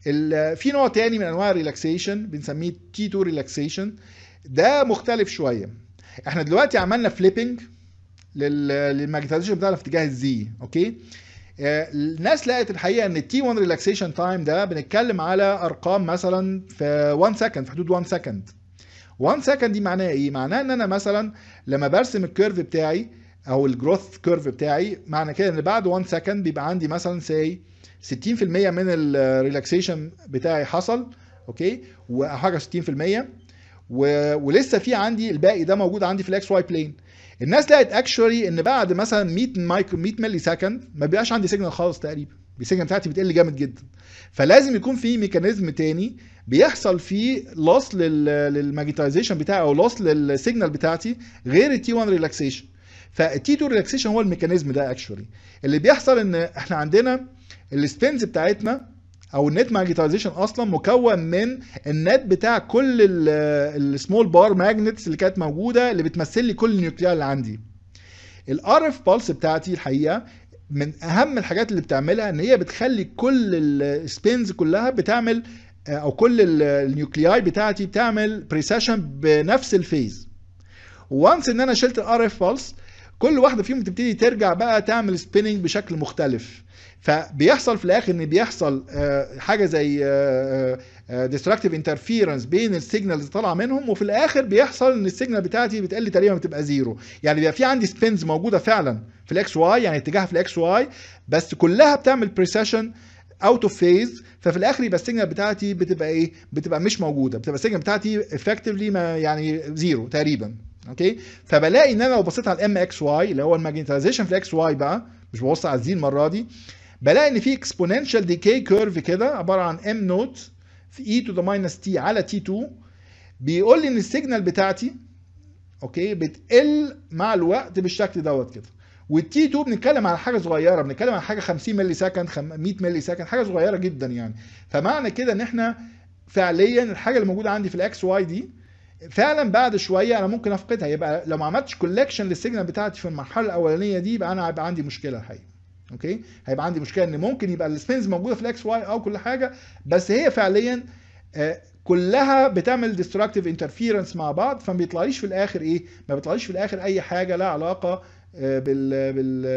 ال- في نوع تاني من انواع الريلاكسيشن بنسميه تي 2 ريلاكسيشن ده مختلف شويه احنا دلوقتي عملنا فليبنج للماجنتيزيشن بتاعنا في اتجاه الزي اوكي آه، الناس لقت الحقيقه ان التي 1 ريلاكسيشن تايم ده بنتكلم على ارقام مثلا في 1 سكند في حدود 1 سكند 1 سكند دي معناها ايه معناها ان انا مثلا لما برسم الكيرف بتاعي او الجروث كيرف بتاعي معنى كده ان بعد 1 سكند بيبقى عندي مثلا سي 60% من الريلاكسيشن بتاعي حصل اوكي وحاجه 60% و... ولسه في عندي الباقي ده موجود عندي في الاكس واي بلين الناس لقت اكشولي ان بعد مثلا 100 مايكرو 100 ملي سكند ما بيبقاش عندي سيجنال خالص تقريبا السيجنال بتاعتي بتقل جامد جدا فلازم يكون في ميكانيزم تاني بيحصل فيه لوس للماجنتايزيشن بتاعي او لوس للسيجنال بتاعتي غير التي 1 ريلاكسيشن فالتي 2 ريلاكسيشن هو الميكانيزم ده اكشولي اللي بيحصل ان احنا عندنا السبينز بتاعتنا او النت ماجنتايزيشن اصلا مكون من النت بتاع كل السمول بار ماجنتس اللي كانت موجوده اللي بتمثل لي كل النيوكليار اللي عندي الار اف بالس بتاعتي الحقيقه من اهم الحاجات اللي بتعملها ان هي بتخلي كل السبينز كلها بتعمل او كل النيوكلياي بتاعتي بتعمل بريسيشن بنفس الفيز وانس ان انا شلت الار اف بالس كل واحده فيهم تبتدي ترجع بقى تعمل سبيننج بشكل مختلف فبيحصل في الاخر ان بيحصل آه، حاجه زي ديستراكتيف انترفيرنس بين السيجنالز اللي طالعه منهم وفي الاخر بيحصل ان السيجنال بتاعتي بتقل تقريبا بتبقى زيرو يعني بيبقى في عندي سبينز موجوده فعلا في الاكس واي يعني اتجاهها في الاكس واي بس كلها بتعمل بريسيشن اوت اوف فيز ففي الاخر يبقى السيجنال بتاعتي بتبقى ايه بتبقى مش موجوده بتبقى السيجنال بتاعتي افكتفلي ما يعني زيرو تقريبا اوكي فبلاقي ان انا لو بصيت على الام اكس واي اللي هو الماجنتايزيشن في الاكس واي بقى مش ببص على الزي المره دي بلاقي ان في اكسبوننشال ديكي كيرف كده عباره عن ام نوت في اي تو ذا ماينس تي على تي 2 بيقول لي ان السيجنال بتاعتي اوكي بتقل مع الوقت بالشكل دوت كده والتي 2 بنتكلم على حاجه صغيره بنتكلم على حاجه 50 ملي سكند 100 ملي سكند حاجه صغيره جدا يعني فمعنى كده ان احنا فعليا الحاجه اللي موجوده عندي في الاكس واي دي فعلا بعد شويه انا ممكن افقدها يبقى لو ما عملتش كولكشن للسيجنال بتاعتي في المرحله الاولانيه دي يبقى انا هيبقى عندي مشكله الحقيقه اوكي هيبقى عندي مشكله ان ممكن يبقى السبينز موجوده في الاكس واي او كل حاجه بس هي فعليا آه، كلها بتعمل ديستراكتيف انترفيرنس مع بعض فما بيطلعليش في الاخر ايه ما بيطلعليش في الاخر اي حاجه لها علاقه آه، بال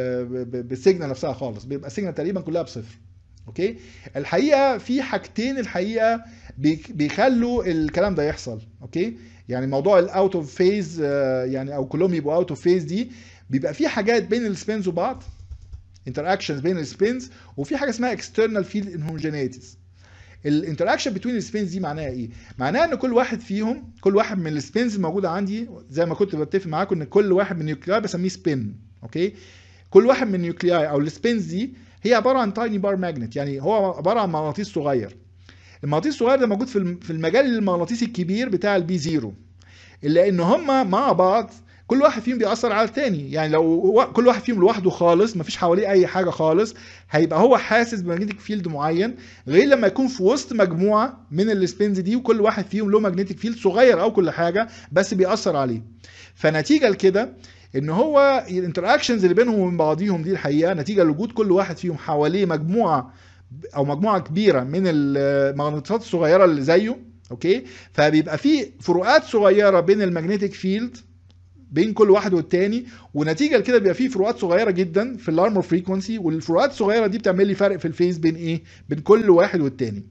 بال بالسيجنال نفسها خالص بيبقى السيجنال تقريبا كلها بصفر اوكي الحقيقه في حاجتين الحقيقه بيك- بيخلوا الكلام ده يحصل اوكي يعني موضوع الاوت اوف فيز يعني او كلهم يبقوا اوت اوف فيز دي بيبقى في حاجات بين السبينز وبعض انتراكشنز بين السبينز وفي حاجه اسمها اكسترنال فيلد انهوموجينيتيز الانتراكشن بتوين السبينز دي معناها ايه معناها ان كل واحد فيهم كل واحد من السبينز الموجوده عندي زي ما كنت بتفق معاكم ان كل واحد من النيوكلياي بسميه سبين اوكي كل واحد من النيوكلياي او السبينز دي هي عباره عن تايني بار ماجنت يعني هو عباره عن مغناطيس صغير المغناطيس الصغير ده موجود في الم- في المجال المغناطيسي الكبير بتاع البي زيرو الا ان هم مع بعض كل واحد فيهم بيأثر على التاني يعني لو وا- كل واحد فيهم لوحده خالص مفيش حواليه اي حاجه خالص هيبقى هو حاسس بمagnetic فيلد معين غير لما يكون في وسط مجموعه من السبينز دي وكل واحد فيهم له ماجنتيك فيلد صغير او كل حاجه بس بيأثر عليه فنتيجه لكده ان هو الانتراكشنز اللي بينهم وبين بعضيهم دي الحقيقه نتيجه لوجود كل واحد فيهم حواليه مجموعه او مجموعه كبيره من المغناطيسات الصغيره اللي زيه اوكي فبيبقى في فروقات صغيره بين المagnetic فيلد بين كل واحد والتاني ونتيجه لكده بيبقى في فروقات صغيره جدا في الارمور فريكونسي والفروقات الصغيره دي بتعمل لي فرق في الفيز بين ايه بين كل واحد والتاني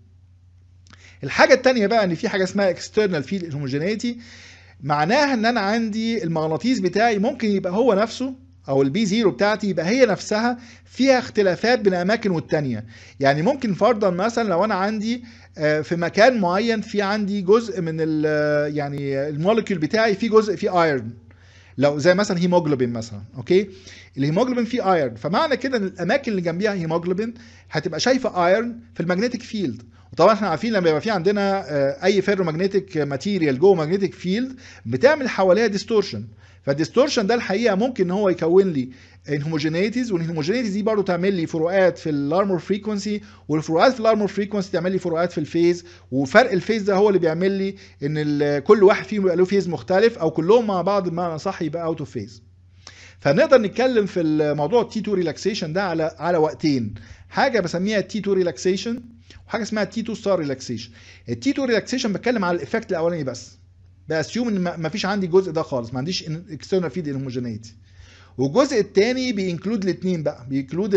الحاجه التانيه بقى ان في حاجه اسمها اكسترنال فيلد هوموجينيتي معناها ان انا عندي المغناطيس بتاعي ممكن يبقى هو نفسه او البي زيرو بتاعتي يبقى هي نفسها فيها اختلافات بين اماكن والتانية يعني ممكن فرضا مثلا لو انا عندي آه، في مكان معين في عندي جزء من ال يعني المولكيول بتاعي في جزء فيه ايرون لو زي مثلا هيموجلوبين مثلا اوكي الهيموجلوبين فيه ايرون فمعنى كده ان الاماكن اللي جنبيها هيموجلوبين هتبقى شايفه ايرون في المagnetic فيلد وطبعا احنا عارفين لما يبقى في عندنا آه، اي فيرو ماجنتيك ماتيريال جوه ماجنتيك فيلد بتعمل حواليها ديستورشن فالديستورشن ده الحقيقه ممكن ان هو يكون لي انهوموجينيتيز والانهوموجينيتيز دي برضه تعمل لي فروقات في الارمور فريكونسي والفروقات في الارمور فريكونسي تعمل لي فروقات في الفيز وفرق الفيز ده هو اللي بيعمل لي ان ال- كل واحد فيهم يبقى له فيز مختلف او كلهم مع بعض بمعنى صح يبقى اوت اوف فيز فنقدر نتكلم في الموضوع التي 2 ريلاكسيشن ده على على وقتين حاجه بسميها التي 2 ريلاكسيشن وحاجه اسمها تي 2 ستار ريلاكسيشن التي 2 ريلاكسيشن بتكلم على الايفكت الاولاني بس باسيوم ان ما فيش عندي الجزء ده خالص ما عنديش اكسترنال فيد انهوموجينيتي والجزء الثاني بينكلود الاثنين بقى بينكلود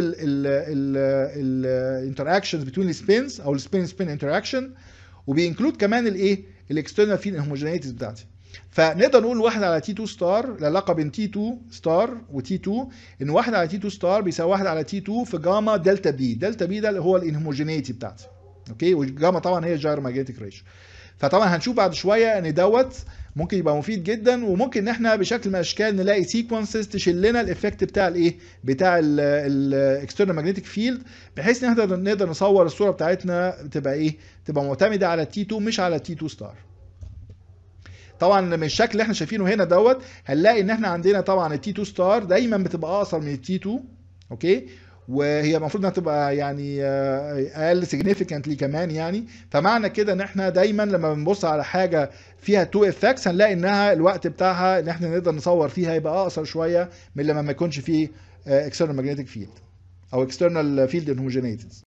الانتراكشنز بين السبينز او السبين سبين انتراكشن وبينكلود كمان الايه الاكسترنال فيد انهوموجينيتيز بتاعتي فنقدر نقول واحد على تي 2 ستار العلاقه بين تي 2 ستار وتي 2 ان واحد على تي 2 ستار بيساوي واحد على تي 2 في جاما دلتا بي دلتا بي ده اللي هو الانهوموجينيتي بتاعتي اوكي والجاما طبعا هي جاير ماجنتيك ريشيو فطبعا هنشوف بعد شويه ان دوت ممكن يبقى مفيد جدا وممكن ان احنا بشكل من الاشكال نلاقي سيكونسز تشيل لنا الايفكت بتاع الايه بتاع الاكسترنال ماجنتيك فيلد بحيث ان احنا نقدر نصور الصوره بتاعتنا تبقى ايه تبقى معتمده على تي 2 مش على تي 2 ستار طبعا من الشكل اللي احنا شايفينه هنا دوت هنلاقي ان احنا عندنا طبعا التي 2 ستار دايما بتبقى اقصر من التي 2 اوكي وهي المفروض انها تبقى يعني اقل significantly كمان يعني فمعنى كده ان احنا دايما لما بنبص على حاجه فيها تو افكتس هنلاقي انها الوقت بتاعها ان احنا نقدر نصور فيها يبقى اقصر شويه من لما ما يكونش فيه external magnetic field او external field inhomogeneities